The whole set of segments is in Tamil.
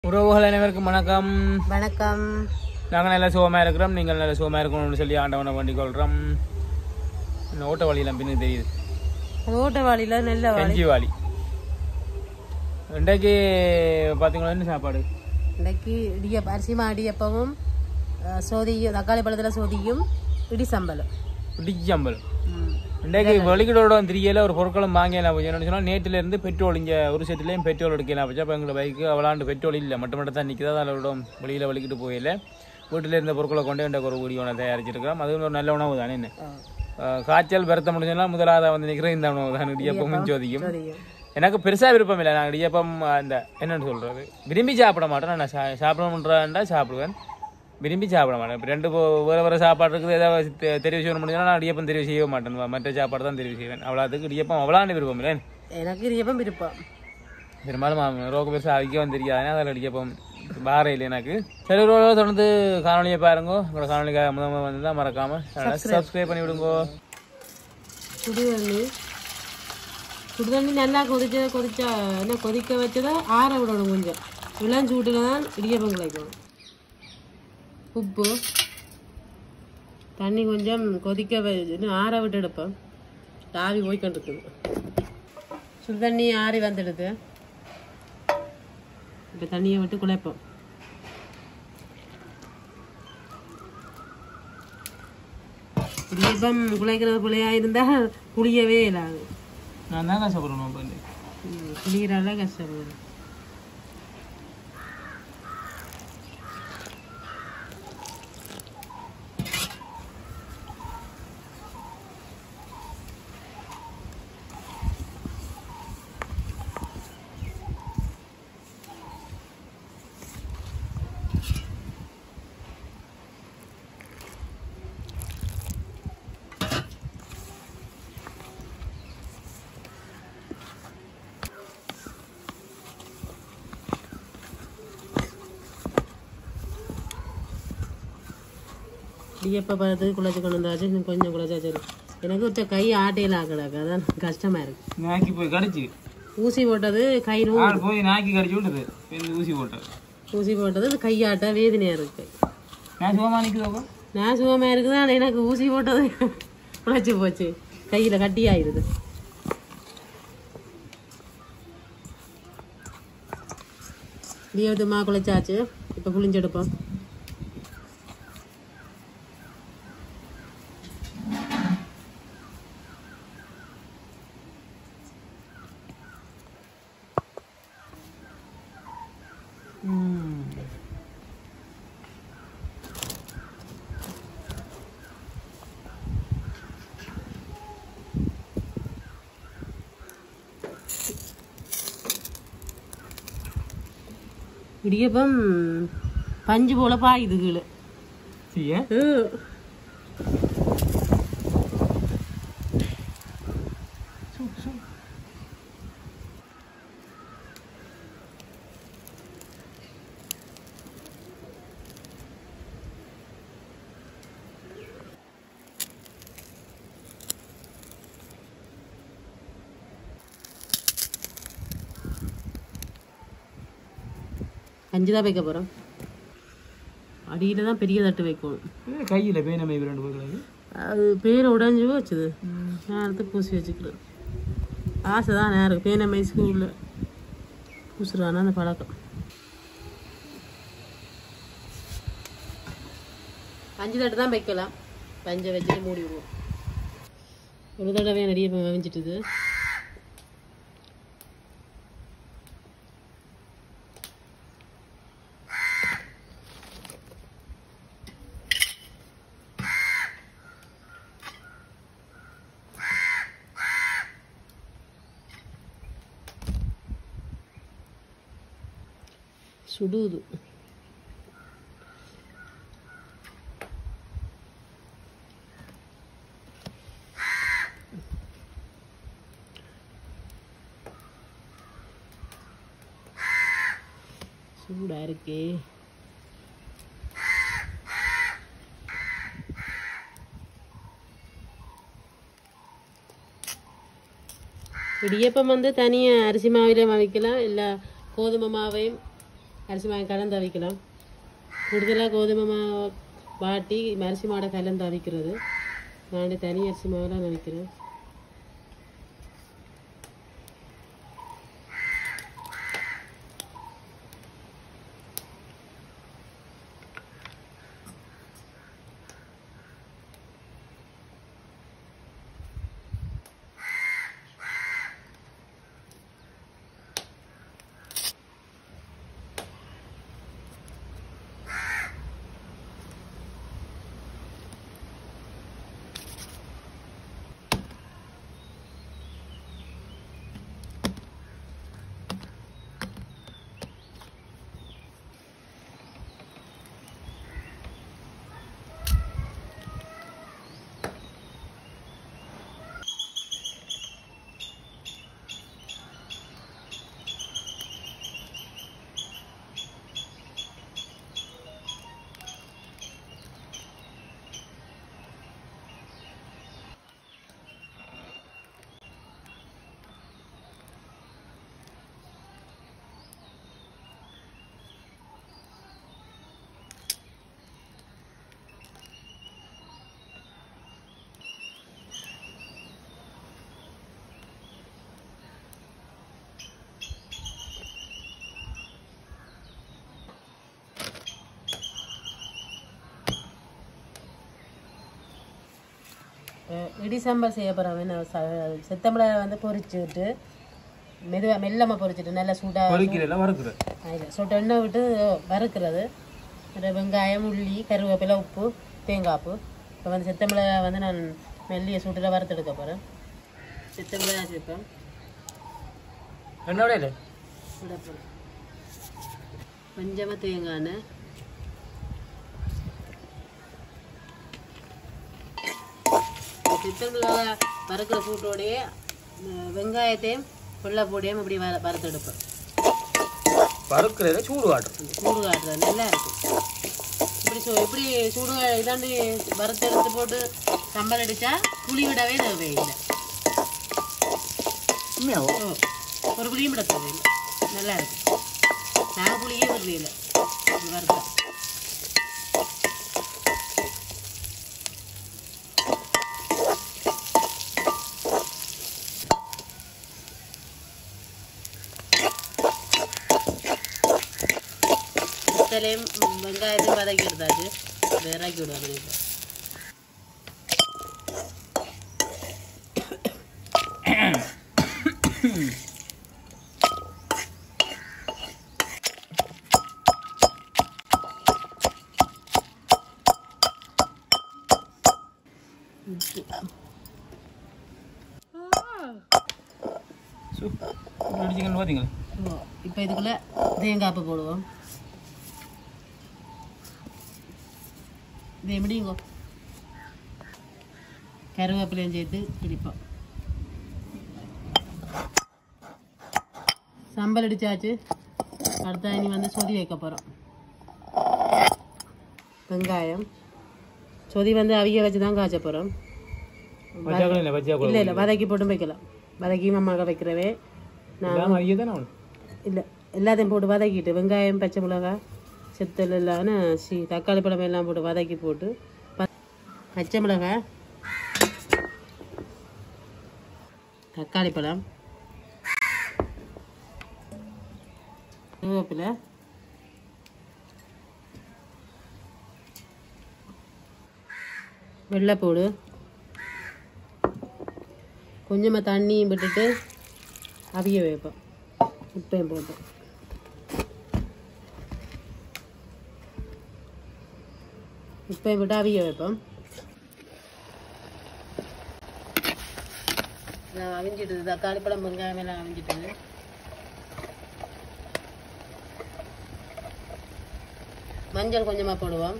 உறவுகள் அனைவருக்கும் வணக்கம் வணக்கம் நாங்கள் நல்ல சுகமாக இருக்கிறோம் நீங்கள் நல்ல சுகமாக இருக்கணும்னு சொல்லி ஆண்டவனை வேண்டிக் கொள்கிறோம் இந்த ஓட்ட வழியெல்லாம் பின்னு தெரியுது ஓட்டவாளியில நெல்ல வாளி கஞ்சி வாளி இன்றைக்கு பார்த்தீங்களா என்ன சாப்பாடு இன்னைக்கு இடியப்ப அரிசிமா இடியப்பமும் அஹ், சோதியும் தக்காளி பழத்துல சோதியும் இடி சம்பலும் இடிச்சம்பல் இன்றைக்கு வெளிக்கிடோட தெரியல ஒரு பொருட்களும் வாங்கலாம் என்னன்னு சொன்னால் நேற்றுல இருந்து பெட்ரோல் இங்கே ஒரு செட்டுலேயும் பெட்ரோல் எடுக்கலாம் வச்சா அப்போ எங்களை பைக்கு அவளாண்டு பெட்ரோல் இல்லை மட்டும் மட்டும் தான் நிற்கிதா அதில் விட வெளியில் வலிக்கிட்டு போயில வீட்டில் இருந்த பொருட்களை கொண்டு இன்றைக்கு ஒரு ஊடி உணவு தயாரிச்சிருக்கிறோம் அதுவும் ஒரு நல்ல உணவு தானே என்ன அஹ் காய்ச்சல் பெருத்த முடிஞ்சோன்னா முதலாவது வந்து நிற்கிற இந்த உணவு தான் இடியப்பமும் ஜோதியும் சோதியும் எனக்கு பெருசாக விருப்பம் இல்லை நான் இடியப்பம் அந்த என்னன்னு சொல்கிறது விரும்பி சாப்பிட மாட்டேன் நான் சா சாப்பிடணுன்றா சாப்பிடுவேன் விரும்பி சாப்பிட மாட்டேன் இப்போ ரெண்டு போ- வேறு வேறு சாப்பாடு இருக்குது ஏதாவது தெ- தெரிவு செய்ய முடியும்னா நான் இடியப்பம் தெரிவு செய்ய மாட்டேன் மற்ற சாப்பாடு தான் தெரிவு செய்வேன் அவ்வளோத்துக்கு இடியப்பம் அவ்வளோன்னு விருப்பம் இல்லை எனக்கு இடியப்பம் விருப்பம் பெரும்பாலும் ரோக பெருசாக அதிகம் தெரியாது அதில் இடியப்பம் பாரம் இல்லை எனக்கு சரி ஒரு தடவை தொடர்ந்து காணொலியை பாருங்க உங்களோட காணொலிக்காக முதல் முதல் வந்து தான் மறக்காமல் சப்ஸ்கிரைப் பண்ணி விடுங்கோ சுடு தண்ணி சுடு தண்ணி நல்லா கொதிச்ச கொதிச்சா என்ன கொதிக்க வச்சதை ஆற விடணும் கொஞ்சம் இளம் சூட்டில் தான் இடியப்பம் கிடைக்கும் உப்பு தண்ணி கொஞ்சம் கொதிக்க வ- இன்னும் ஆற விட்டு எடுப்போம் ஆவி போய் கொண்டிருக்குது சுடு தண்ணி ஆறி வந்துடுது இப்போ தண்ணியை விட்டு குழைப்போம் இடியப்பம் குழைக்கிறது குழையாக இருந்தால் புளியவே இல்லாது நான் தான் கஷ்டப்படணும் பண்ணி புளியறால கஷ்டப்படுது இடியப்ப பழத்துக்கு குழைச்சி கொண்டு வந்தாச்சு இன்னும் கொஞ்சம் குழைச்சா சரி எனக்கு ஒருத்த கை ஆட்டையில் ஆக்கிடாக்கு அதான் கஷ்டமாக இருக்கு நாக்கி போய் கடிச்சு ஊசி போட்டது கை நூ ஆள் போய் நாக்கி கடிச்சு விட்டுது இந்த ஊசி போட்டது ஊசி போட்டது அது கையாட்ட வேதனையாக இருக்கு நான் சுகமா நிற்குதோக்கா நான் சுகமாக இருக்குது ஆனால் எனக்கு ஊசி போட்டது குழைச்சி போச்சு கையில் கட்டி ஆயிடுது இடியப்பத்து மா குழைச்சாச்சு இப்போ புளிஞ்செடுப்போம் இடியப்பம் பஞ்சு போல பாயுது கீழே சீய அஞ்சு தான் வைக்க போகிறோம் அடியில் தான் பெரிய தட்டு வைக்கணும் கையில் போய் நம்ம ரெண்டு போய் அது பேரை உடைஞ்சு வச்சுது நான் எடுத்து பூசி வச்சுக்கிறேன் ஆசை தான் நேரம் பேனம்மை ஸ்கூலில் பூசுறானா அந்த பழக்கம் அஞ்சு தட்டு தான் வைக்கலாம் பஞ்சை வச்சுட்டு மூடி விடுவோம் ஒரு தடவை நிறைய வெஞ்சிட்டுது சுடுது சூடா இருக்கே இடியப்பம் வந்து தனியாக அரிசி மாவிலையும் வைக்கலாம் இல்லை கோதுமை மாவையும் அரிசி மாவு கலந்து அவிக்கலாம் கூடுதலாக கோதுமை மாவு வாட்டி அரிசி மாவை கலந்து அவிக்கிறது நான் தனி அரிசி மாவு தான் அவிக்கிறேன் அஹ் இடி சாம்பார் செய்ய போகிறேன் செத்தமிழை வந்து பொரிச்சுட்டு மெதுவாக மெல்லமாக பொரிச்சுட்டு நல்லா சூடாக பொறிக்கிறல வறுக்குற அதில் சொட்டு எண்ணெய் விட்டு வறுக்கிறது அப்புறம் வெங்காயம் உள்ளி கருவேப்பிலை உப்பு தேங்காய்ப்பு இப்போ வந்து செத்தமிழை வந்து நான் மெல்லிய சூட்டில் வறுத்தெடுக்க போகிறேன் செத்தமிழை சேர்ப்பேன் என்னோட இல்லை விட போகிறேன் கொஞ்சமாக தேங்காய் எண்ணெய் சித்தமிழை வறுக்கிற சூட்டோடையே அஹ், வெங்காயத்தையும் வெள்ளைப்பூடையும் இப்படி வர வறுத்தெடுப்பேன் வறுக்கிறத சூடு காட்டும் சூடு காட்டுறது நல்லா இருக்கும் இப்படி சூ இப்படி சூடு இதாண்டு வறுத்து எடுத்து போட்டு சம்பல் அடித்தா புளி விடவே தேவையில்லை உண்மையாவோ ஓ ஒரு புளியும் விட தேவையில்லை நல்லா இருக்கும் நான் புளியே விடுறதில்ல வறுத்தா முத்தலையும் வெங்காயத்தையும் வதக்கி எடுத்தாச்சு இறக்கி விடுவாங்க இப்போ அடிச்சிங்கன்னு பார்த்தீங்களா ஓ இப்போ இதுக்குள்ள தேங்காய்ப்பு போடுவோம் இது எப்படிங்கோ கருவேப்பிலையும் சேர்த்து பிடிப்போம் சம்பல் அடிச்சாச்சு அடுத்த இனி வந்து சொதி வைக்க போகிறோம் வெங்காயம் சொதி வந்து அவிய வச்சு தான் காய்ச்ச போகிறோம் பச்சை இல்லை பச்சை இல்லை இல்லை வதக்கி போட்டும் வைக்கலாம் வதக்கி மம்மாக வைக்கிறவே நான் இல்லாமல் ஐயா தானே அவனு இல்லை எல்லாத்தையும் போட்டு வதக்கிட்டு வெங்காயம் பச்சை மிளகாய் செத்தல் எல்லாம் சி தக்காளி பழம் எல்லாம் போட்டு வதக்கி போட்டு ப- பச்சை மிளகாய் தக்காளி பழம் கருவேப்பிலை வெள்ளைப்பூடு கொஞ்சமாக தண்ணியும் விட்டுட்டு அவிய வைப்போம் உப்பையும் போட்டு உப்பையும் போட்டு அவிய வைப்போம் நான் அவிஞ்சிட்டது தக்காளி பழம் வெங்காயம் எல்லாம் அவிஞ்சிட்டது மஞ்சள் கொஞ்சமாக போடுவோம்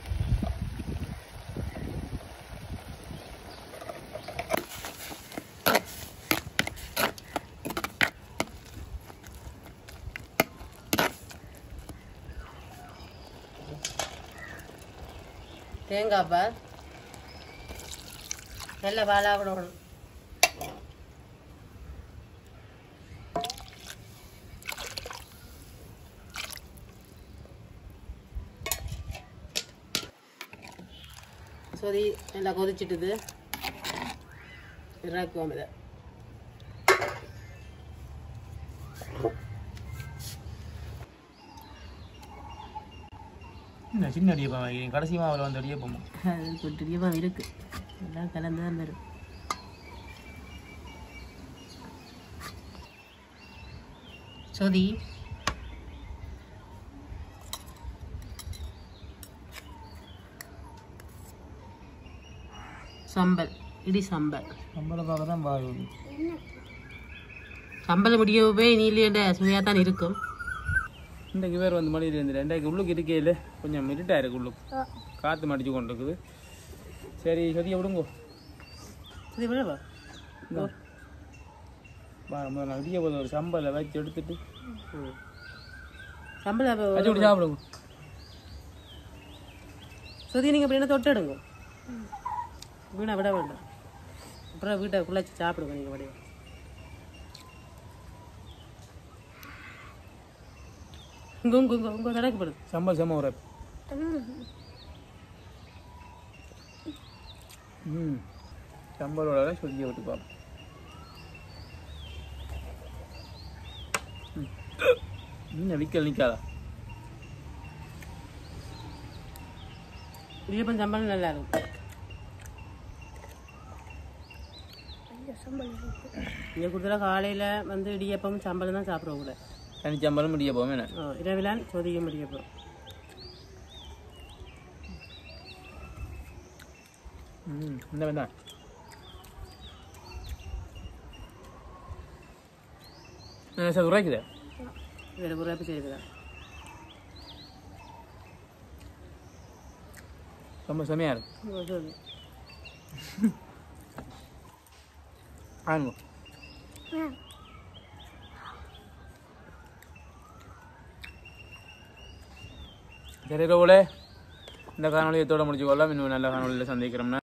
தேங்காய் பால் நல்ல பாலாக விடணும் சொதி நல்லா கொதிச்சிட்டுது இறக்குவோம் இதை இந்த சின்ன அடியப்பம் வைக்கிறேன் கடைசி மாவில் வந்து அடியப்பம் அது கொட்டியமாக இருக்கு எல்லாம் கலந்து தான் வரும் சொதி சம்பல் இடி சம்பல் நம்மளை பார்க்க தான் பாருது சம்பல் முடிய போய் நீலியோட சுவையாக தான் இருக்கும் இன்றைக்கு பேர் வந்து மழையில் இருந்துட்டு இன்றைக்கு உள்ளுக்கு இருக்கையில் கொஞ்சம் இருட்டாக இருக்கு உள்ளுக்கு காற்று மடிச்சு கொண்டு இருக்குது சரி சதியை விடுங்கோ இது விழவா வா முதல்ல அடிய போது ஒரு சம்பலை வச்சு எடுத்துட்டு சம்பல் வச்சு விட்டு சாப்பிடுங்க சுதி நீங்கள் அப்படின்னா தொட்டுடுங்க வீணை விட வேண்டாம் அப்புறம் வீட்டை குள்ளச்சு சாப்பிடுங்க நீங்கள் வடிவம் இங்கே உங்க உங்க உங்க தடக்கப்படுது சம்பல் செம்ம ஒரு ம் சம்பளோட சொல்லி விட்டு பார்ப்போம் ம். இன்னும் விக்கல் நிற்காதா இடியப்பம் சம்பளம் நல்லா இருக்கும் இங்கே கொடுத்துல காலையில் வந்து இடியப்பம் சம்பளம் தான் சாப்பிடுவோம் கூட தனி சம்பளம் முடிய போவேன் என்ன ஆ, இரவிலான் சொதியும் இடியப்பம் ம் இந்த வேண்டாம் சார் உரைக்குது இதில் குறைப்பு செய்துதான் ரொம்ப செமையாக இருக்கு சொல்லு ஆனுங்க சரி ரோலே இந்த காணொலியத்தோட முடிச்சுக்கொள்ளலாம் இன்னும் நல்ல காணொலியில் சந்திக்கிறோம்னா